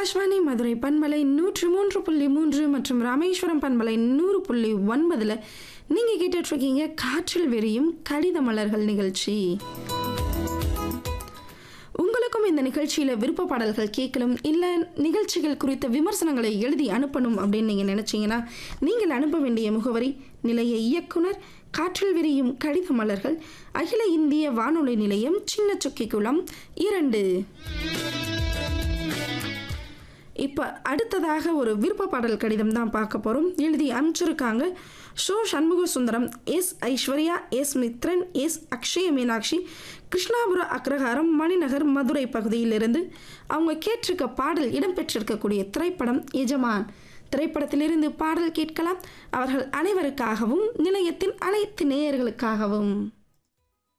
ஆகாஷ்வாணி மதுரை பண்பலை நூற்று மூன்று புள்ளி மூன்று மற்றும் ராமேஸ்வரம் பண்பலை நூறு புள்ளி ஒன்பதில் நீங்கள் கேட்டுட்ருக்கீங்க காற்றில் விரியும் கடித மலர்கள் நிகழ்ச்சி உங்களுக்கும் இந்த நிகழ்ச்சியில் விருப்ப பாடல்கள் கேட்கணும் இல்லை நிகழ்ச்சிகள் குறித்த விமர்சனங்களை எழுதி அனுப்பணும் அப்படின்னு நீங்கள் நினச்சிங்கன்னா நீங்கள் அனுப்ப வேண்டிய முகவரி நிலைய இயக்குனர் காற்றில் விரியும் கடித மலர்கள் அகில இந்திய வானொலி நிலையம் சின்ன சுக்கிக்குளம் இரண்டு இப்போ அடுத்ததாக ஒரு விருப்ப பாடல் கடிதம் தான் பார்க்க போகிறோம் எழுதி அனுப்பிச்சிருக்காங்க show Shanmuga Sundaram S Aishwarya S Mithran S Akshaya Meenakshi Krishnapura Agraharam Maninagar Madurai பகுதியிலிருந்து அவங்க கேட்டிருக்க பாடல் இடம்பெற்றிருக்கக்கூடிய திரைப்படம் எஜமான் திரைப்படத்திலிருந்து பாடல் கேட்கலாம் அவர்கள் அனைவருக்காகவும் நிலையத்தின் அனைத்து நேயர்களுக்காகவும்